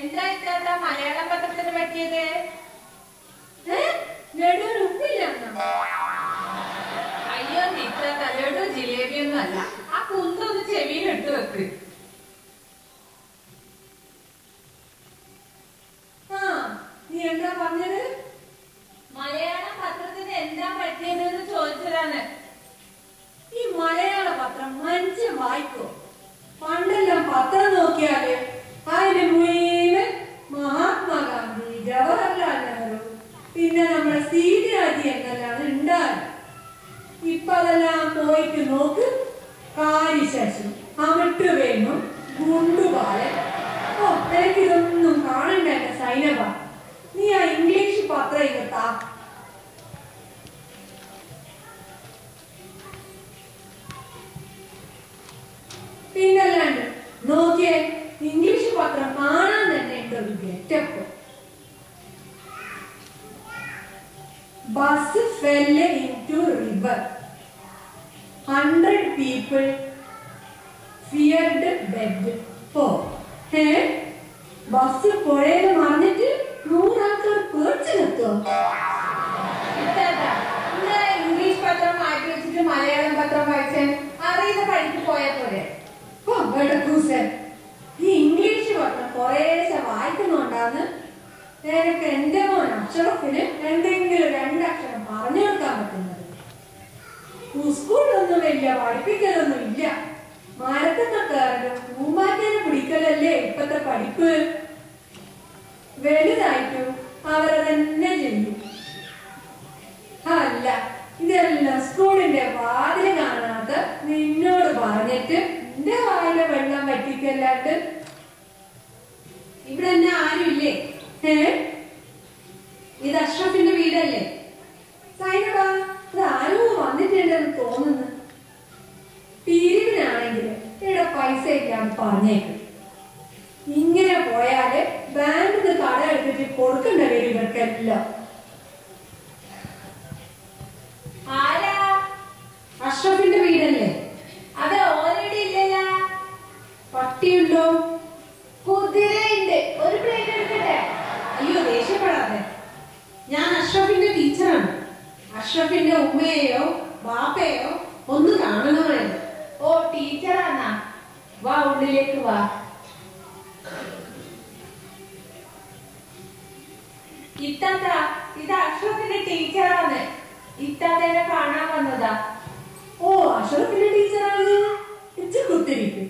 എന്താ ഇത്താത്ത മലയാളം പത്രത്തിന് പറ്റിയത് ഏ? ലഡുവിന് ഉപ്പില്ലെന്നോ? അയ്യോ ഇത്താത്ത ലഡു ജിലേബിയൊന്നും അല്ല ആ കുന്തൊന്ന് ചെവിയിൽ ഇട്ട് വെക്ക് ആ, നീ എന്താ പറഞ്ഞത് മലയാളം പത്രത്തിന് എന്താ പറ്റിയതെന്ന് ചോദിച്ചതാണ് ഈ മലയാള പത്രം മനുഷ്യൻ വായിക്കോ പണ്ടെല്ലാം പത്രം നോക്കിയാല് അതിന് മുഴുവൻ മഹാത്മാഗാന്ധി ജവഹർലാൽ നെഹ്റു പിന്നെ നമ്മുടെ സീതാജി എന്നെല്ലാം ഉണ്ടായി ഇപ്പൊ അതെല്ലാം പോയിട്ട് നോക്ക് കാരിശശി അമിട്ട് വേണു ഗുണ്ടുപാലൻ ഓ എനിക്കിതൊന്നും കാണണ്ട എന്റെ സൈനബ നീ ആ ഇംഗ്ലീഷ് പത്രം ഇങ്ങത്താ പിന്നല്ലാണ്ട് നോക്കിയേ ഇംഗ്ലീഷ് പത്രം കാണാൻ തന്നെ ഉണ്ട് ഒരു getup bus fell in to river hundred people feared dead oh a bus പുഴയിൽ മറിഞ്ഞിട്ട് നൂറാൾക്കാർ പേടിച്ചു നിർത്തോ ഇത്താത്ത ഇന്നലെ ഇംഗ്ലീഷ് പത്രം മാറ്റി വെച്ചിട്ട് മലയാളം പത്രം വായിച്ചേ അറിയുന്ന പഠിക്ക് പോയാ പോരെ ഓ വെടക്കൂസൻ ഈ ഇംഗ്ലീഷ് പത്രം കുറേശ്ശെ വായിക്കുന്നുണ്ടാന്ന് എനിക്ക് എന്റെ മോൻ അക്ഷരത്തിന് എന്തെങ്കിലും രണ്ടക്ഷരം പറഞ്ഞു കൊടുക്കാൻ പറ്റുന്നത് സ്കൂളിലൊന്നും വലിയ പഠിപ്പിക്കലൊന്നും ഇല്ല മരത്തുന്ന കയറലും പൂമ്പാറ്റേനെ പിടിക്കലല്ലേ ഇപ്പത്തെ പഠിപ്പ് വലുതായിട്ടും അവരതന്നെ ചെയ്യും അല്ല ഇതെല്ലാം സ്കൂളിന്റെ വാതില് കാണാത്ത നിന്നോട് പറഞ്ഞിട്ട് എന്റെ വായിലെ വെള്ളം വറ്റിക്കല്ലാണ്ട് ഇവിടെ തന്നെ ആരുമില്ലേ ഏ ഇത് അഷ്റഫിന്റെ വീടല്ലേ സൈനബ ഇത് ആരോ വന്നിട്ടുണ്ടെന്ന് തോന്നുന്നു പിരിവിനാണെങ്കിൽ ഇവിടെ പൈസ ഇല്ലാന്ന് പറഞ്ഞേക്ക് ഇങ്ങനെ പോയാല് ബാങ്കിൽ നിന്ന് കട എടുത്തിട്ട് കൊടുക്കണ്ട വരും ഇവർക്കെല്ലാം ആരാ അഷ്റഫിന്റെ വീടല്ലേ അത് ഓൾറെഡി ഇല്ലല്ല പട്ടിയുണ്ടോ കുതിരയുണ്ട് ഒരു പ്ലേറ്റ് എടുക്കട്ടെ അയ്യോ ദേഷ്യപ്പെടാതെ ഞാൻ അഷ്റഫിന്റെ ടീച്ചറാണ് അഷ്റഫിന്റെ ഉമ്മയെയോ ബാപ്പയോ ഒന്ന് കാണണമായിരുന്നു ഓ ടീച്ചറാന്നാ വാ ഉള്ളിലേക്ക് വാ ഇത്താത്ത ഇത് അഷ്റഫിന്റെ ടീച്ചറാണ് ഇത്താത്തേനെ കാണാൻ വന്നതാ ഓ അഷ്റഫിന്റെ ടീച്ചറാണ് ഇച്ച് കുത്തിരിക്കും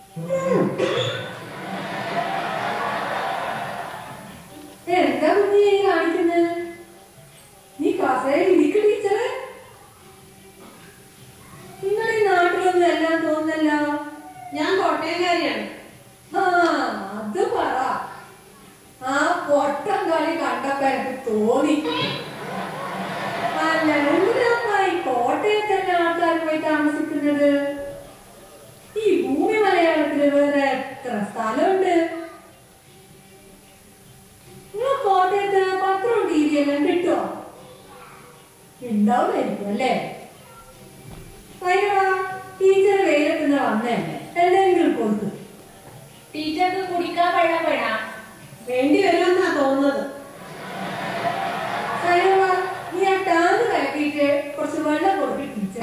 എന്താ കുഞ്ഞി ഈ കാണിക്കുന്നത് നീ കസേരയിൽ ഇരിക്ക് ടീച്ചറെ നിങ്ങൾ ഈ നാട്ടിലൊന്നും എല്ലാം തോന്നല്ലോ ഞാൻ കോട്ടയംകാരിയാണ് ആ അത് പറ ആ പൊട്ടം കളി കണ്ടപ്പോ എനിക്ക് തോന്നി അല്ല എന്തിനാ ഈ കോട്ടയത്തന്നെ ആൾക്കാർ പോയി താമസിക്കുന്നത് ഈ ഭൂമി മലയാളത്തില് വേറെ എത്ര സ്ഥലമുണ്ട് നിങ്ങൾ കോട്ടയത്ത് പത്രവും ടി വി എല്ലാം കിട്ടുമോ ഉണ്ടാവുമായിരിക്കും അല്ലേ അതിനാ ടീച്ചർ വെയിലത്തുനിന്ന് വന്നേ എന്തെങ്കിലും കൊടുത്തു ടീച്ചർക്ക് കുടിക്കാൻ വെള്ളം വേണ വേണ്ടി വരുമെന്നാ തോന്നുന്നത് സൈനവ, നീ ആ ടാങ്ക് കലക്കിയിട്ട് കുറച്ച് വെള്ളം കൊടുക്ക് ടീച്ചർ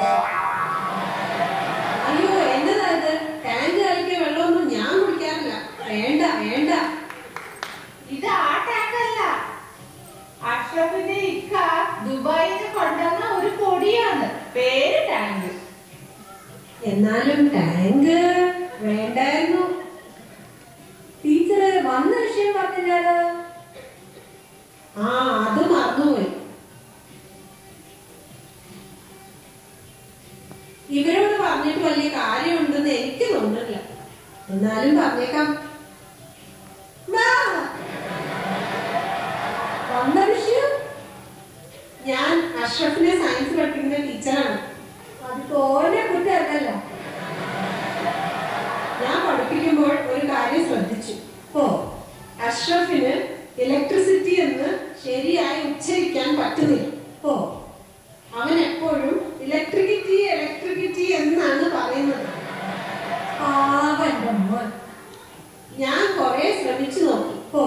അയ്യോ എന്നതാ ഇത് ടാങ്ക് കലക്കിയ വെള്ളമൊന്നും ഞാൻ കുടിക്കാറില്ല വേണ്ട വേണ്ട ഇത് ആ ടാങ്ക് അല്ല അഷ്റഫിന്റെ ഇക്ക ദുബായിൽ നിന്ന് കൊണ്ടുവന്ന ഒരു പൊടിയാണ് പേര് ടാങ്ക് എന്നാലും ടാങ്ക് വേണ്ടായിരുന്നു ടീച്ചർ വന്ന വിഷയം പറഞ്ഞില്ലാലോ ആ അത് മറന്നുപോയി ഇവരോട് പറഞ്ഞിട്ട് വലിയ കാര്യമുണ്ടെന്ന് എനിക്ക് തോന്നുന്നില്ല എന്നാലും പറഞ്ഞേക്കാം വാ. വന്ന വിഷയം ഞാൻ അഷ്റഫിനെ സയൻസ് പഠിപ്പിക്കുന്ന ടീച്ചറാണ് അത് തോന്നെ കുറ്റമല്ലല്ലോ ഞാൻ പഠിപ്പിക്കുമ്പോൾ ഒരു കാര്യം ശ്രദ്ധിച്ചു ഓ അഷ്റഫിന് ഇലക്ട്രിസിറ്റി എന്ന് ശരിയായി ഉച്ചരിക്കാൻ പറ്റുന്നില്ല ഓ അവൻ എപ്പോഴും ഇലക്ട്രിസിറ്റി ഇലക്ട്രിസിറ്റി എന്നാണ് പറയുന്നത് പാവന്റെ മോൻ ഞാൻ കുറെ ശ്രമിച്ചു നോക്കി ഓ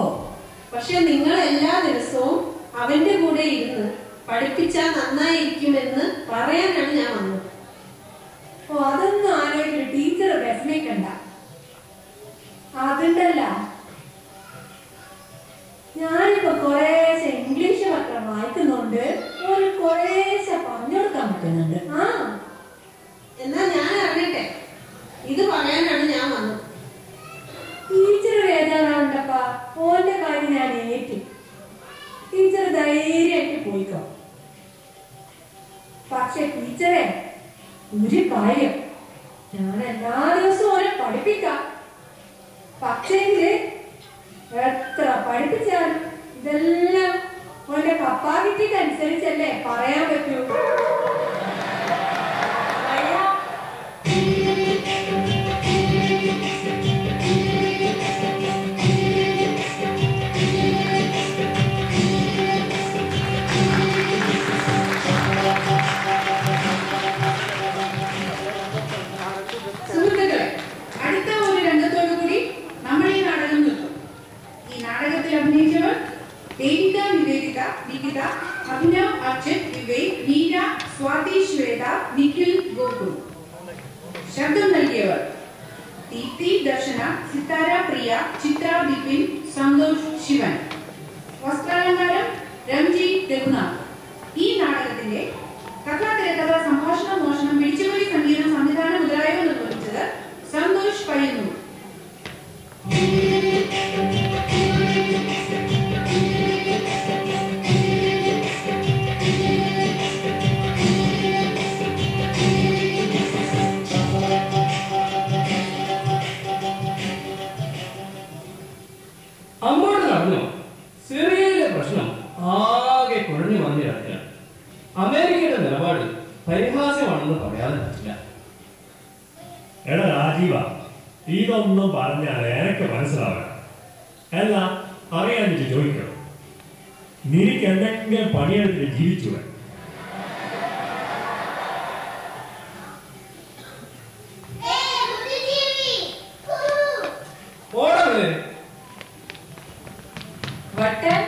പക്ഷെ നിങ്ങൾ എല്ലാ ദിവസവും അവന്റെ കൂടെ ഇരുന്ന് പഠിപ്പിച്ചാൽ നന്നായിരിക്കുമെന്ന് പറയാനാണ് ഞാൻ വന്നത് ഓ അതൊന്നും ആലോചിച്ചിട്ട് ടീച്ചർ വിഷമിക്കണ്ട അതുണ്ടല്ല ഞാനിപ്പോ കുറേശ്ശെ ഇംഗ്ലീഷ് പത്രം വായിക്കുന്നുണ്ട് ഒരു കുറേശ്ശെ പറഞ്ഞു കൊടുക്കാൻ പറ്റുന്നുണ്ട് ആ എന്നാ ഞാൻ അറിയട്ടെ ഇത് പറയാനാണ് ഞാൻ വന്നത് ടീച്ചർ വേദനാണ്ടപ്പാ ഓന്റെ കാര്യം ഞാൻ ഏറ്റു ടീച്ചർ ധൈര്യമായിട്ട് പോയിക്കോ പക്ഷെ ടീച്ചറെ ഒരു കാര്യം ഞാൻ എല്ലാ ദിവസവും ഓനെ പഠിപ്പിക്കാം പക്ഷേങ്കില് എത്ര പഠിപ്പിച്ചാലും ഇതെല്ലാം ഓന്റെ കപ്പാസിറ്റിക്ക് അനുസരിച്ചല്ലേ പറയാൻ പറ്റൂ അയ്യാ സുഹൃത്തുക്കളെ അടുത്ത ഒരു രംഗത്തോടു കൂടി നമ്മൾ ഈ നാടകം നിർത്തും ഈ നാടകത്തിൽ അഭിനയിച്ചവർ ദേവിക നിവേദിത നികിത അഭിനവ് അർച്ചൻ വിവേക് നീര സ്വാതി ശ്വേത നിഖിൽ ഗോകുൽ ശബ്ദം നൽകിയവർ ദീപ്തി ദർശന സിത്താര പ്രിയ ചിത്ര ബിപിൻ സന്തോഷ് ശിവൻ വസ്ത്രാലങ്കാരം രംജി രഘുനാഥ് ഈ നാടകത്തിന്റെ കഥാ തിരക്കഥ സംഭാഷണ മോഷണം പിടിച്ചുപറി സംഗീതം സംവിധാനം മുതലായവ നിർവഹിച്ചത് സന്തോഷ് പയ്യന്നൂർ അങ്ങോട്ട് നടന്നു സിറിയയിലെ പ്രശ്നം ആകെ കുഴഞ്ഞു മറിഞ്ഞു കിടക്കുകയാണ് അമേരിക്കയുടെ നിലപാട് പരിഹാസ്യമാണെന്ന് പറയാതെ പറ്റില്ല എടാ രാജീവ ഇതൊന്നും പറഞ്ഞാൽ എനിക്ക് മനസ്സിലാവില്ല അല്ല അറിയാനിട്ട് ചോദിക്കണം നിനക്ക് എന്തെങ്കിലും പണിയെടുത്തിട്ട് ജീവിച്ചൂടെ ഓടല്ലേ വട്ടൻ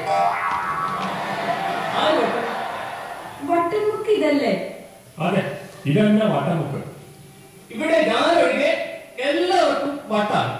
ആ വട്ടം. വട്ടൻമുക്ക് ഇതല്ലേ അതെ ഇതെന്നെ വട്ടമുക്ക് ഇവിടെ ഞാനൊഴികെ എല്ലാവർക്കും വട്ടാണ്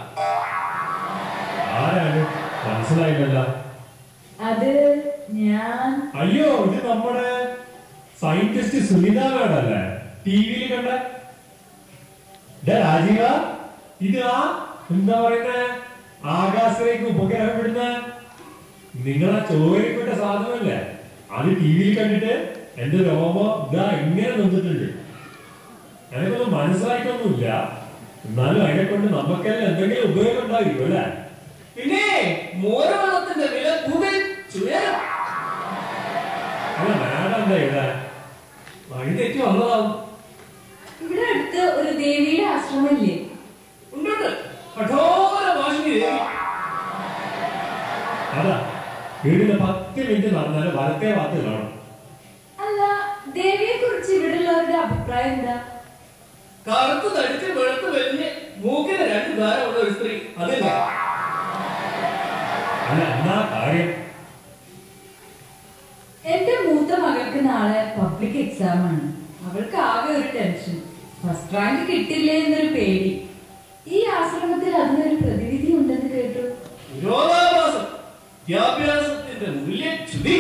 ആരാണ് മനസ്സിലായില്ലല്ലോ അത് ഞാൻ അയ്യോ ഇത് നമ്മുടെ സയന്റിസ്റ്റ് സുനിത മേഡല്ലേ ടി വിയിൽ കണ്ട ദേ രാജീവ ഇത് ആ എന്താ പറയുന്ന ആകാശത്തിലേക്ക് ഉപഗ്രഹം വിടുന്ന നിങ്ങളാ ചോരിപ്പെട്ട സാധനമല്ലേ അത് ടി വിയിൽ കണ്ടിട്ട് എന്റെ രോമം ഇതാ ഇങ്ങനെ നിന്നിട്ടുണ്ട് എനിക്കൊന്നും മനസ്സിലായിട്ടൊന്നുമില്ല എന്നാലും അതിനെ കൊണ്ട് നമുക്കെല്ലാം എന്തെങ്കിലും ഉപയോഗം ഉണ്ടായിരിക്കും അല്ലേ പിന്നെ മോരവെള്ളത്തിന്റെ വില കുതിച്ചുയരും അല്ല മാഡം എന്താ ഇവിടെ വഴി തെറ്റി വന്നതാവും ഇവിടെ അടുത്ത് ഒരു ദേവിയുടെ ആശ്രമമില്ലേ ഉണ്ടുണ്ട് കഠോര ഭാഷണി ദേവി അതാ വീടിന്റെ പത്ത് മിനിറ്റ് നടന്നാല് വലത്തെ ഭാഗത്ത് കാണും അല്ല ദേവിയെ കുറിച്ച് ഇവിടെയുള്ളവരുടെ അഭിപ്രായം എന്താ കറുത്ത് തടിച്ച് വെളുത്ത് വലിഞ്ഞ് മൂക്കിന് രണ്ട് ദ്വാരമുള്ള ഒരു സ്ത്രീ അതല്ലേ അല്ല എന്നാ കാര്യം എന്റെ മൂത്ത മകൾക്ക് നാളെ പബ്ലിക് എക്സാം ആണ് അവൾക്ക് ആകെ ഒരു ടെൻഷൻ ഫസ്റ്റ് റാങ്ക് കിട്ടില്ലേ എന്നൊരു പേടി ഈ ആശ്രമത്തിൽ അതിനൊരു പ്രതിവിധി ഉണ്ടെന്ന് കേട്ടു വിരോധാഭാസം വിദ്യാഭ്യാസത്തിന്റെ മൂല്യച്യുതി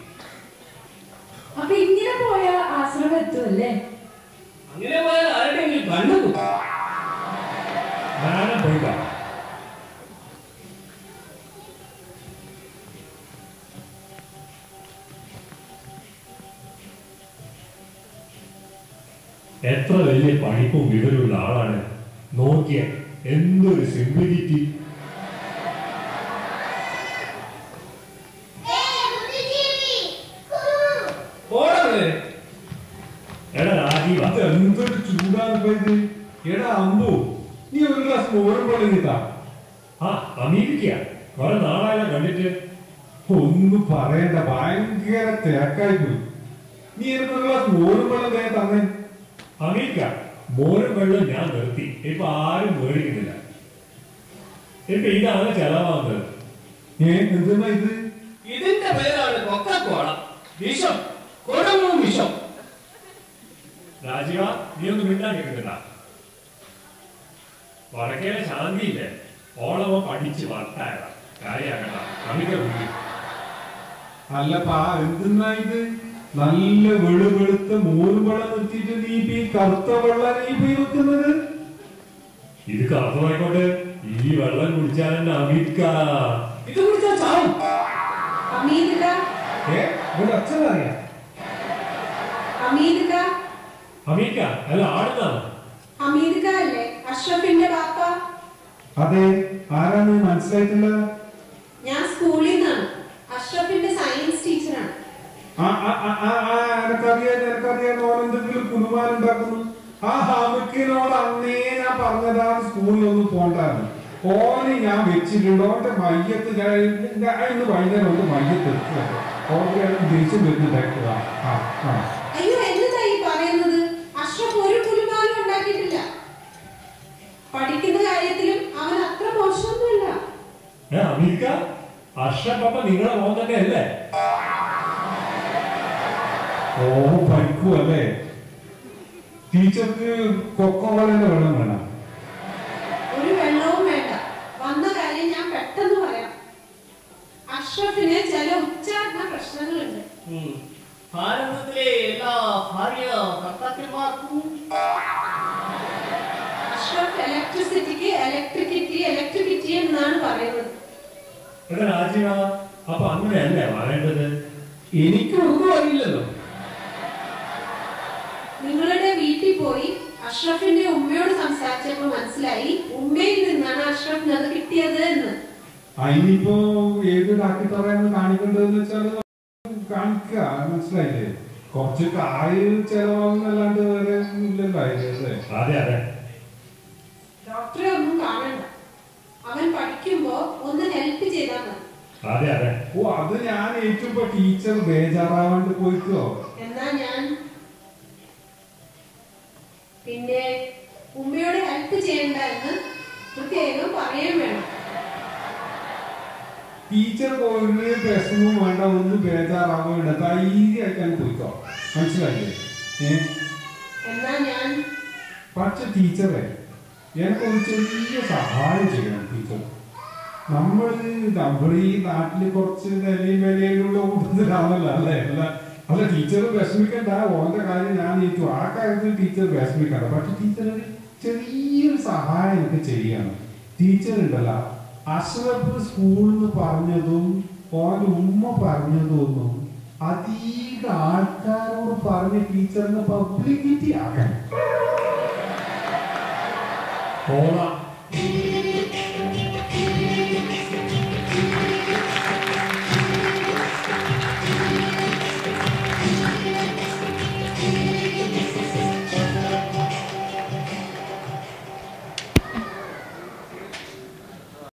അപ്പൊ ഇങ്ങനെ പോയ ആശ്രമം എത്തുമല്ലേ അങ്ങനെ പോയാൽ ആരുടെയെങ്കിലും കണ്ണു കുത്തും. മാഡം പോയിക്കാ എത്ര വലിയ പഠിപ്പും വിവരമുള്ള ആളാണ് നോക്കിയ എന്തൊരു സിംപ്ലിസിറ്റി പോടാ പിള്ളേരെ. എടാ രാജീവ ഇത് എന്തൊരു ചൂടാണ് ഇപ്പൊ ഇത് എടാ അമ്പു നീ ഒരു ഗ്ലാസ് മോരും പോലെ നിൽക്കാം ആ അമേരിക്ക കുറെ നാളായാലും കണ്ടിട്ട് ഒന്നും പറയണ്ട ഭയങ്കര തിരക്കായി പോയി നീ എനിക്ക് ഒരു ഗ്ലാസ് മോരും വെള്ളം തേ തന്നെ അമേരിക്ക മോരും വെള്ളം ഞാൻ നിർത്തി ഇപ്പൊ ആരും മേടിക്കുന്നില്ല ഇപ്പൊ ഇതാണ് ചെലവാകുന്നത് ഏ എന്തെന്നാ ഇത് ഇതിന്റെ പേരാണ് കൊക്കക്കോള വിഷം കൊടുവും വിഷം രാജീവ നീ ഒന്ന് മിണ്ടാൻ കേൾക്കുന്നില്ല വടക്കേലെ ശാന്തിയില്ലേ ഓളവ പഠിച്ച് വർത്തായതാ കാര്യാക്കണ്ട അമിക ബുദ്ധി അല്ലപ്പാ എന്തെന്നാ ഇത് നല്ല വെളുവെളുത്ത മോരും വെള്ളം നിർത്തിയിട്ട് നീ ഇപ്പൊ ഈ കറുത്ത വെള്ളം നീ പോയി വെക്കുന്നത് ഇത് കറുത്തമായിക്കോട്ടെ ഈ വെള്ളം കുടിച്ചാൽ തന്നെ അമിക്ക ഇത് കുടിച്ചാൽ ചാവും അമീദിക ഏ ഇവിടെ അച്ഛൻ അറിയാം അമീദിക അമീക്ക അല്ല ആടുന്നാണ് അമീദിക അല്ലേ അഷ്റഫിന്റെ ബാപ്പ അതെ ആരാണ് മനസ്സിലായിട്ടില്ല ഞാൻ സ്കൂളിൽ നിന്നാണ് അഷ്റഫിന്റെ സയൻസ് ടീച്ചറാണ് ആ ആ ആ ആ ആ, എനക്കറിയാം എനക്കറിയാം ഓൻ എന്തെങ്കിലും കുടുംബം ഉണ്ടാക്കുന്നു ആ ഹമിക്കിനോട് അന്നേ ഞാൻ പറഞ്ഞതാണ് സ്കൂളിലൊന്നും പോണ്ടാന്ന് ഓന് ഞാൻ വെച്ചിട്ടുണ്ട് ഓന്റെ മയ്യത്ത് ഞാൻ ഞാൻ ഇന്ന് വൈകുന്നേരം ഒന്ന് മയ്യത്ത് എടുക്കുക ഓന്റെ ദേഷ്യം വരുന്നുണ്ടാക്കുക ആ ആ അയ്യോ എന്നതാ ഈ പറയുന്നത് അഷ്റഫ് ഒരു കുലുമാലും ഉണ്ടാക്കിയിട്ടില്ല പഠിക്കുന്ന കാര്യത്തിലും അവൻ അത്ര മോശമൊന്നുമല്ല ഏ അമീക്ക അഷ്റഫ് നിങ്ങളെ മോൻ തന്നെ അല്ലേ ഓ പഠിക്കൂ അല്ലേ ടീച്ചർക്ക് കൊക്കോളന്റെ വെള്ളം വേണം ഒരു വെള്ളവും വേണ്ട വന്ന കാര്യം ഞാൻ പെട്ടെന്ന് പറയാം അഷ്റഫിന് ചില ഉച്ചാരണ പ്രശ്നങ്ങളുണ്ട് ഉം. ഭാരതത്തിലെ എല്ലാ ഭാര്യ ഭർത്താക്കന്മാർക്കും അഷ്റഫ് ഇലക്ട്രിസിറ്റിക്ക് ഇലക്ട്രിക്കിറ്റി ഇലക്ട്രിക്കിറ്റി എന്നാണ് പറയുന്നത് എടാ രാജീവ അപ്പൊ അങ്ങനെയല്ലേ പറയേണ്ടത് എനിക്കൊന്നും അറിയില്ലല്ലോ നിങ്ങളുടെ വീട്ടിൽ പോയി അഷ്റഫിന്റെ ഉമ്മയോട് സംസാരിച്ചപ്പോൾ മനസ്സിലായി ഉമ്മയിൽ നിന്നാണ് അഷ്റഫിന് അത് കിട്ടിയത് എന്ന് അതിനിപ്പോ ഏത് ഡാക്ടറെയാണ് കാണിക്കേണ്ടതെന്ന് വെച്ചാൽ കാണിക്കുക മനസ്സിലായില്ലേ കുറച്ച് കായ് ചെലവാകുന്നല്ലാണ്ട് വേറെ ഇല്ലല്ലോ അതില് അതെ അതെ ഡോക്ടറെ ഒന്നും കാണണ്ട അവൻ പഠിക്കുമ്പോ ഒന്ന് ഹെൽപ്പ് ചെയ്താൽ മതി അതെ അതെ ഓ അത് ഞാൻ ഏറ്റുമ്പോ ടീച്ചർ ബേജാറാവാണ്ട് പോയിക്കോ എന്നാ ഞാൻ പിന്നെ ഉമ്മയോട് ഹെൽപ്പ് ചെയ്യണ്ട എന്ന് പ്രത്യേകം പറയാൻ വേണം ടീച്ചർ ഒരു പ്രശ്നവും വേണ്ട ഒന്നും ബേജാറാവേണ്ട ധൈര്യമായിട്ടാണ് പോയിക്കോ മനസ്സിലായില്ലേ ഏ എന്നാ ഞാൻ പക്ഷെ ടീച്ചറെ എനിക്കൊരു ചെറിയ സഹായം ചെയ്യണം ടീച്ചർ നമ്മൾ നമ്മൾ ഈ നാട്ടില് കുറച്ച് നിലയും വിലയിലുള്ള കൂടുതലാണല്ലോ അല്ലേ അല്ല അല്ല ടീച്ചർ വിഷമിക്കണ്ട ഓന്റെ കാര്യം ഞാൻ ഏറ്റു ആ കാര്യത്തിൽ ടീച്ചർ വിഷമിക്കണ്ട പക്ഷെ ടീച്ചർ ഒരു ചെറിയൊരു സഹായം എനിക്ക് ചെയ്യണം ടീച്ചർ ഉണ്ടല്ലോ അഷ്റഫ് സ്കൂളിൽ നിന്ന് പറഞ്ഞതും ഓന്റെ ഉമ്മ പറഞ്ഞതും ഒന്നും അധികം ആൾക്കാരോട് പറഞ്ഞ ടീച്ചറിന് പബ്ലിക്കിറ്റി ആക്കണം പോള